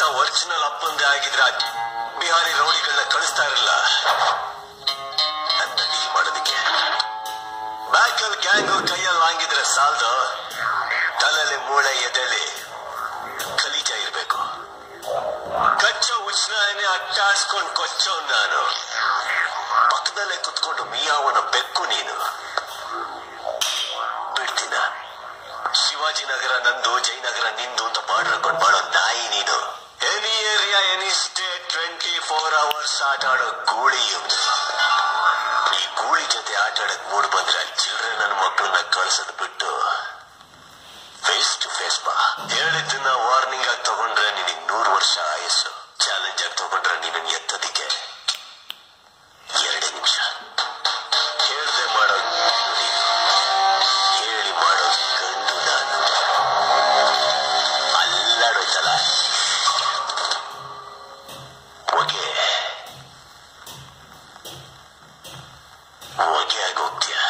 original ಅಪ್ಪಂದೇ ಆಗಿದ್ರೆ ಆ ಬಿಹಾರಿ ರೌಡಿಗಳನ್ನ ಕಳಿಸ್ತಾ ಇರಲಿಲ್ಲ ನನ್ನ ಡೀಲ್ ಮಾಡೋದಕ್ಕೆ ಬ್ಯಾಕಲ್ ಗ್ಯಾಂಗು ಕೈಯಲ್ಲಿ ಹಂಗಿದ್ರೆ ಸಾಲದು ತಲೆಯಲ್ಲಿ ಮೂಳೆ ಎದೆಲಿ ಕಲೀಜ ಇರ್ಬೇಕು ಕಚ್ಚೋ ಉಷ್ಣನೇ ಅಟ್ಟಾಡ್ಸ್ಕೊಂಡ್ ಕೊಚ್ಚೋ ನಾನು ಪಕ್ಕದಲ್ಲೇ ಕುತ್ಕೊಂಡು ಮಿಯಾವನ ಬೆಕ್ಕು ನೀನು ಬಿಡ್ತೀನ ಶಿವಾಜಿನಗರ ನಂದು ಜಯನಗರ ನಿಂದು ಅಂತ ಬಾರ್ಡರ್ ಹಾಕೊಂಡು ಬಾಳೋ ನಾಯಿ ನೀನು any area any state twenty four hours ಆಟ ಆಡೋ ಗೂಳಿ ಇವ್ನು ಈ ಗೂಳಿ ಜೊತೆ ಆಟ ಆಡಕ್ ಮೂಡ್ ಬಂದ್ರೆ ಚಿಲ್ಡ್ರೆ ನನ್ನ ಮಕ್ಕಳನ್ನ ಕಳ್ಸದ್ ಬಿಟ್ಟು ಫೇಸ್ ಟು ಫೇಸ್ ಬಾ ಹೇಳಿದ್ದನ್ನ ವಾರ್ನಿಂಗ್ ಆಗಿ ತಗೊಂಡ್ರೆ ನಿನಗೆ ನೂರು ವರ್ಷ ಆಯಸ್ಸು ಚಾಲೆಂಜ್ ಆಗಿ ತಗೊಂಡ್ರೆ ನಿನ್ನ ಎತ್ತದಿಕ್ಕೆ ಎರಡೇ ನಿಮಿಷ ಹೇಳ್ದೆ ಮಾಡೋ ಹೆಣ್ಣು ನೀನು ಹೇಳಿ ಮಾಡೋ ಗಂಡು ನಾನು ಅಲ್ಲಾಡೋಯ್ತಲ್ಲ ಹೊಗೆ ಹೊಗೆ ಆಗೋಗ್ತೀಯ